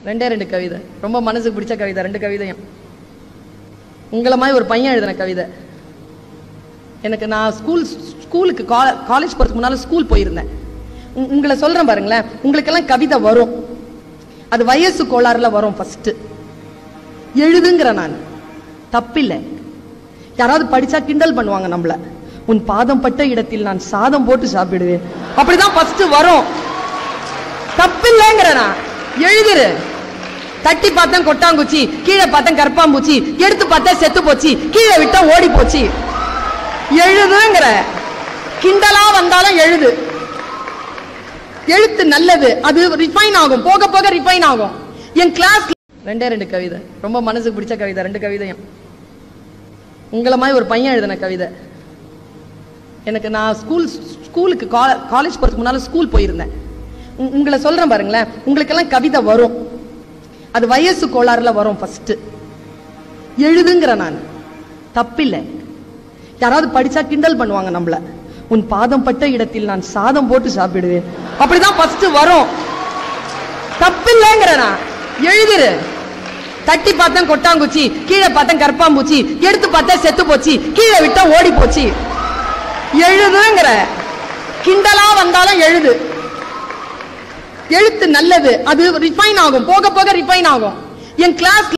ரெண்டே ரெண்டு கவிதை ரொம்ப மனசுக்கு பிடிச்ச கவிதை ரெண்டு கவிதையும் உங்களை மாதிரி ஒரு பையன் எழுதின கவிதை எனக்கு நான் ஸ்கூல் ஸ்கூலுக்கு காலேஜ் போகிறதுக்கு முன்னால் ஸ்கூல் போயிருந்தேன் உ- உங்களை சொல்கிறேன் பாருங்களேன் உங்களுக்கெல்லாம் கவிதை வரும் அது வயசு கோளாறுல வரும் ஃபர்ஸ்ட் எழுதுங்கிற நான் தப்பில்லை யாராவது படிச்சா கிண்டல் பண்ணுவாங்க நம்மள உன் பாதம் பட்ட இடத்தில் நான் சாதம் போட்டு சாப்பிடுவேன் அப்படிதான் ஃபர்ஸ்ட் வரும் தப்பில்லைங்கிற நான் எழுதுரு தட்டி பார்த்தேன் கொட்டாங்குச்சி கீழே பார்த்தேன் கற்பாம்பூச்சி எடுத்து பார்த்தேன் செத்து போச்சு கீழே விட்டா ஓடி போச்சு எழுதுங்கிற கிண்டலா வந்தாலும் எழுது எழுத்து நல்லது அது ரிஃபைன் ஆகும் போக போக ரிஃபைன் ஆகும் என் கிளாஸ் ரெண்டே ரெண்டு கவிதை ரொம்ப மனசுக்கு பிடிச்ச கவிதை ரெண்டு கவிதையும் உங்களை மாதிரி ஒரு பையன் எழுதின கவிதை எனக்கு நான் ஸ்கூல் ஸ்கூலுக்கு காலேஜ் போகிறதுக்கு முன்னால் ஸ்கூல் போயிருந்தேன் உ- உங்களை சொல்கிறேன் பாருங்களேன் உங்களுக்கெல்லாம் கவிதை வரும் அது வயசு கோளாறுல வரும் ஃபர்ஸ்ட் எழுதுங்கிற நான் தப்பில்லை யாராவது படிச்சா கிண்டல் பண்ணுவாங்க நம்மள உன் பாதம் பட்ட இடத்தில் நான் சாதம் போட்டு சாப்பிடுவேன் அப்படிதான் ஃபர்ஸ்ட் வரும் தப்பில்லைங்கிற நான் எழுதுரு தட்டி பார்த்தேன் கொட்டாங்குச்சி கீழே பார்த்தேன் கற்பாம்பூச்சி எடுத்து பார்த்தேன் செத்து போச்சு கீழே விட்டா ஓடி போச்சு எழுதுங்கிற கிண்டலா வந்தாலும் எழுது எழுத்து நல்லது அது ரிஃபைன் ஆகும் போக போக ரிஃபைன் ஆகும் என் கிளாஸ்